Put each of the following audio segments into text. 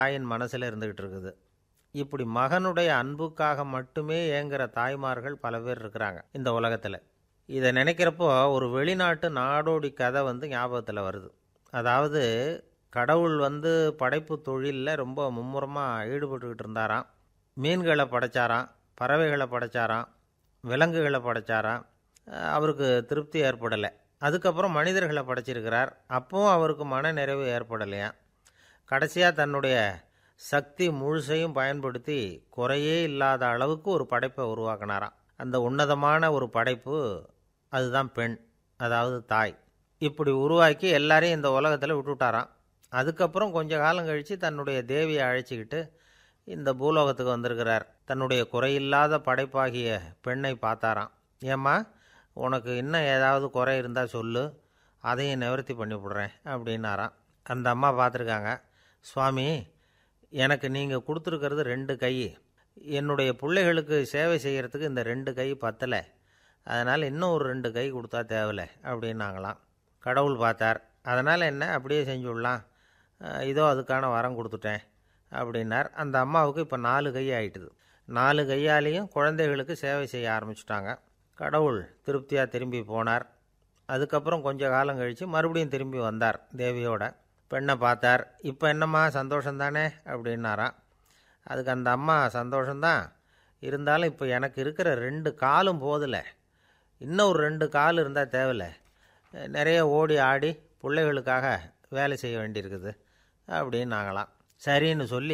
தாயின் மனசில் இருந்துகிட்டு இருக்குது இப்படி மகனுடைய அன்புக்காக மட்டுமே ஏங்குற தாய்மார்கள் பல பேர் இருக்கிறாங்க இந்த உலகத்தில் இதை நினைக்கிறப்போ ஒரு வெளிநாட்டு நாடோடி கதை வந்து ஞாபகத்தில் வருது அதாவது கடவுள் வந்து படைப்பு தொழிலில் ரொம்ப மும்முரமாக ஈடுபட்டுக்கிட்டு இருந்தாராம் மீன்களை படைச்சாராம் பறவைகளை படைச்சாராம் விலங்குகளை படைச்சாராம் அஹ் அவருக்கு திருப்தி ஏற்படலை அதுக்கப்புறம் மனிதர்களை படைச்சிருக்கிறார் அப்பவும் அவருக்கு மன நிறைவு ஏற்படலையாம் கடைசியாக தன்னுடைய சக்தி முழுசையும் பயன்படுத்தி குறையே இல்லாத அளவுக்கு ஒரு படைப்பை உருவாக்கினாராம் அந்த உன்னதமான ஒரு படைப்பு அதுதான் பெண் அதாவது தாய் இப்படி உருவாக்கி எல்லாரையும் இந்த உலகத்தில் விட்டுவிட்டாராம் அதுக்கப்புறம் கொஞ்ச காலம் கழித்து தன்னுடைய தேவியை அழைச்சிக்கிட்டு இந்த பூலோகத்துக்கு வந்திருக்கிறார் தன்னுடைய குறையில்லாத படைப்பாகிய பெண்ணை பார்த்தாராம் ஏம்மா உனக்கு இன்னும் ஏதாவது குறை இருந்தால் சொல்லு அதையும் நிவர்த்தி பண்ணி விடுறேன் அப்படின்னாராம் அந்த அம்மா பார்த்துருக்காங்க சுவாமி எனக்கு நீங்கள் கொடுத்துருக்கிறது ரெண்டு கை என்னுடைய பிள்ளைகளுக்கு சேவை செய்கிறதுக்கு இந்த ரெண்டு கை பத்தலை அதனால் இன்னும் ஒரு ரெண்டு கை கொடுத்தா தேவலை அப்படின்னாங்களாம் கடவுள் பார்த்தார் அதனால் என்ன அப்படியே செஞ்சு விடலாம் அஹ் இதோ அதுக்கான வரம் கொடுத்துட்டேன் அப்படின்னார் அந்த அம்மாவுக்கு இப்போ நாலு கை ஆயிட்டுது நாலு கையாலேயும் குழந்தைகளுக்கு சேவை செய்ய ஆரம்பிச்சிட்டாங்க கடவுள் திருப்தியாக திரும்பி போனார் அதுக்கப்புறம் கொஞ்ச காலம் கழித்து மறுபடியும் திரும்பி வந்தார் தேவியோட பெண்ணை பார்த்தார் இப்போ என்னம்மா சந்தோஷம் தானே அப்படின்னாராம் அதுக்கு அந்த அம்மா சந்தோஷம்தான் இருந்தாலும் இப்போ எனக்கு இருக்கிற ரெண்டு காலும் போதில்லை இன்னும் ஒரு ரெண்டு கால் இருந்தால் தேவையில்ல நிறைய ஓடி ஆடி பிள்ளைகளுக்காக வேலை செய்ய வேண்டியிருக்குது அப்படின்னாங்களாம் சரின்னு சொல்லி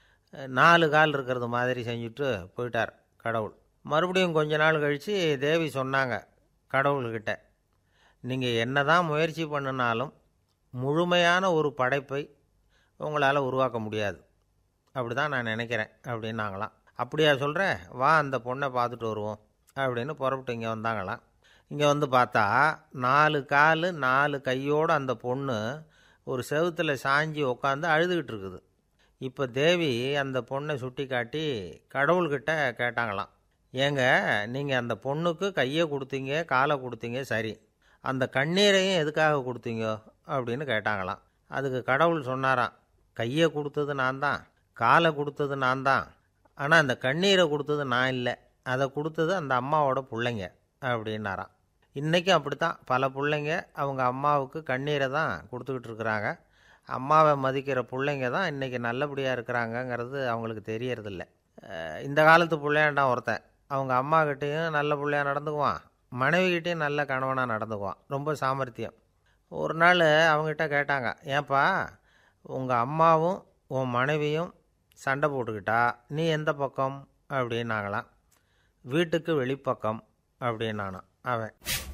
நாலு கால் இருக்கிறது மாதிரி செஞ்சுட்டு போயிட்டார் கடவுள் மறுபடியும் கொஞ்ச நாள் கழித்து தேவி சொன்னாங்க கடவுள்கிட்ட நீங்கள் என்ன தான் முயற்சி பண்ணினாலும் முழுமையான ஒரு படைப்பை உங்களால் உருவாக்க முடியாது அப்படி தான் நான் நினைக்கிறேன் அப்படின்னாங்களாம் அப்படியா சொல்கிறேன் வா அந்த பொண்ணை பார்த்துட்டு வருவோம் அப்படின்னு புறப்பட்டு இங்கே வந்தாங்களாம் இங்கே வந்து பார்த்தா நாலு கால் நாலு கையோடு அந்த பொண்ணு ஒரு செவுத்தில் சாஞ்சி உட்காந்து அழுதுகிட்டு இருக்குது இப்போ தேவி அந்த பொண்ணை சுட்டி காட்டி கடவுள்கிட்ட கேட்டாங்களாம் ஏங்க நீங்கள் அந்த பொண்ணுக்கு கையை கொடுத்தீங்க காலை கொடுத்தீங்க சரி அந்த கண்ணீரையும் எதுக்காக கொடுத்தீங்க அப்படின்னு கேட்டாங்களாம் அதுக்கு கடவுள் சொன்னாராம் கையை கொடுத்தது நான் தான் காலை கொடுத்தது நான் தான் ஆனால் அந்த கண்ணீரை கொடுத்தது நான் இல்லை அதை கொடுத்தது அந்த அம்மாவோட பிள்ளைங்க அப்படின்னாராம் இன்றைக்கும் அப்படி தான் பல பிள்ளைங்க அவங்க அம்மாவுக்கு கண்ணீரை தான் கொடுத்துக்கிட்டு இருக்கிறாங்க அம்மாவை மதிக்கிற பிள்ளைங்க தான் இன்றைக்கி நல்லபடியாக இருக்கிறாங்கங்கிறது அவங்களுக்கு தெரியறதில்ல அஹ் இந்த காலத்து பிள்ளையாண்டான் ஒருத்தன் அவங்க அம்மாக்கிட்டேயும் நல்ல பிள்ளையாக நடந்துக்குவான் மனைவிக்கிட்டேயும் நல்ல கணவனாக நடந்துக்குவான் ரொம்ப சாமர்த்தியம் ஒரு நாள் அவங்ககிட்ட கேட்டாங்க ஏன்பா உங்கள் அம்மாவும் உன் மனைவியும் சண்டை போட்டுக்கிட்டா நீ எந்த பக்கம் அப்படின்னாங்களாம் வீட்டுக்கு வெளிப்பக்கம் அப்படின்னானான் அவன்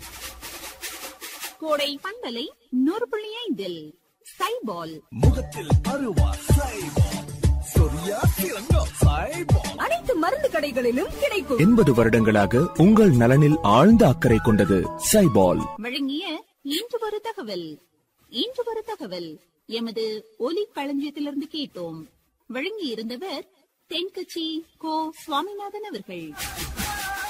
கோடை பந்தலை நூறு புள்ளி ஐந்தில் சைபால் முகத்தில் அருவா சைபால் சொரியா திறங்கோ சைபால் அனைத்து மருந்து கடைகளிலும் கிடைக்கும் எண்பது வருடங்களாக உங்கள் நலனில் ஆழ்ந்த அக்கறை கொண்டது சைபால் வழங்கிய இன்று ஒரு தகவல் இன்று ஒரு தகவல் எமது ஒலி களஞ்சியத்திலிருந்து கேட்டோம் வழங்கி இருந்தவர் தென்கட்சி கோ சுவாமிநாதன் அவர்கள்